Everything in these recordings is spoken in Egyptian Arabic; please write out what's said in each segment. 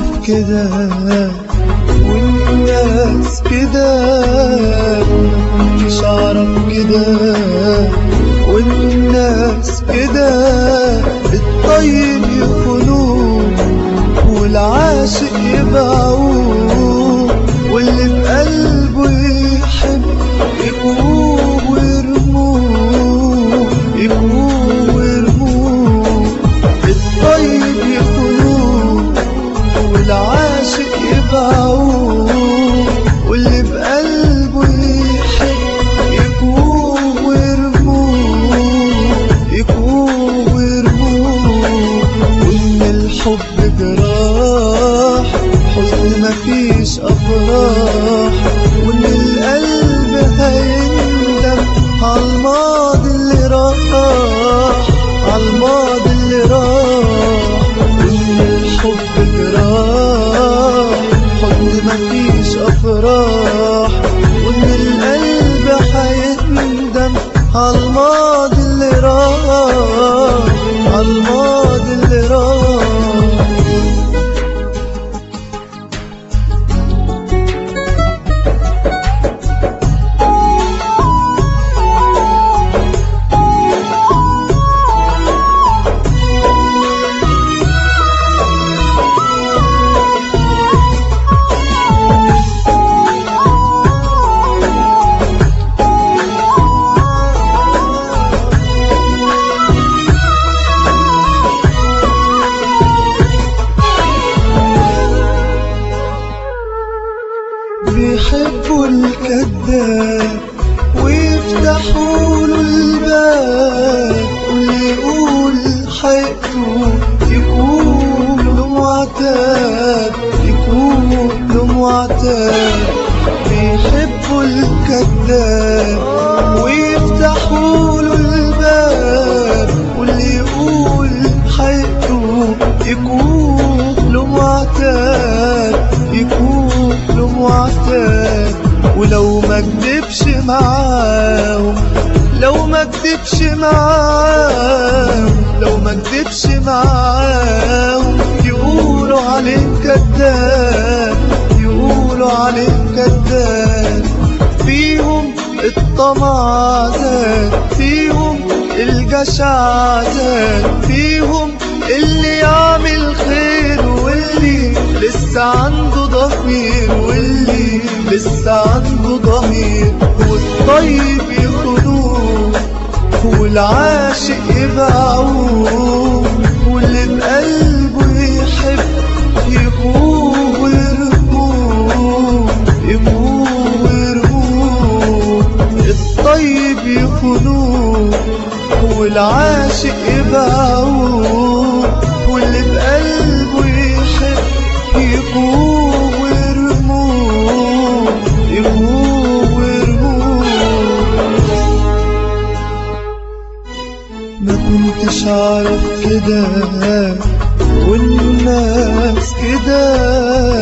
كده والناس كده مش اعرف كده والناس كده الطيب يخونوه والعاشق يبيعوه واللي بقلبه يحب يبوه ويرموه يبوه ويرموه الطيب يخونوه والعاشق يبيعوه واللي بقلبه يحب يكوه ويرموه يكوه ويرموه وإن الحب جراح حزن مفيش أفراح وإن القلب هيندم عالماضي اللي راح عالماضي اللي راح وإن الحب جراح حزن مفيش أفراح وإن القلب هيندم عالماضي اللي راح عالماضي اللي راح بيحبوا الكذاب ويفتحوا له الباب واللي يقول حقيقته يكون له معتاد يكون له معتاد بيحبوا الكذاب ويفتحوا له الباب واللي يقول حقيقته يكون له معتاد يكون له معتاد ولو ما كدبش معاهم لو ما كدبش معاهم لو ما كدبش معاهم يقولوا عليك كذاب يقولوا عليك كذاب فيهم الطمع زاد فيهم الجشع زاد فيهم اللي يعمل خير واللي لسه عنده ضمير واللي لسه عنده ضمير والطيب يخدوه والعاشق يبيعوه واللي بقلبه يحب يبوه ويرموه يبوه ويرموه الطيب يخونوه والعاشق يبيعوه واللي بقلبه يحب يبوه ويرموه يبوه ويرموه ما كنتش اعرف كده والناس كده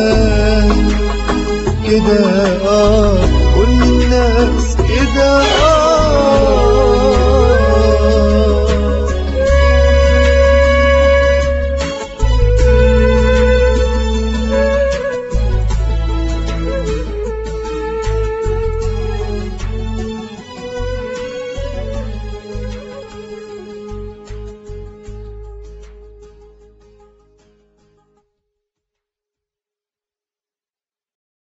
كده اه والناس كده اه